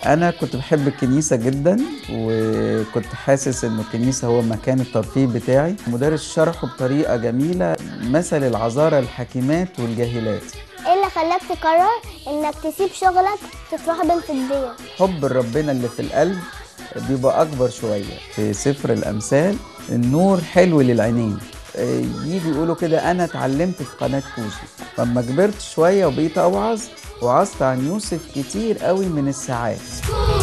أنا كنت بحب الكنيسة جدا وكنت حاسس إن الكنيسة هو مكان الترفيه بتاعي المدرس شرحه بطريقة جميلة مثل العذارى الحكيمات والجاهلات ايه اللي خلاك تقرر انك تسيب شغلك تترهبن في الدين حب ربنا اللي في القلب بيبقى أكبر شوية في سفر الأمثال النور حلو للعينين آه، يجي يقولوا كده أنا اتعلمت في قناة كوشي لما كبرت شوية وبقيت أوعظ وعظت عن يوسف كتير قوي من الساعات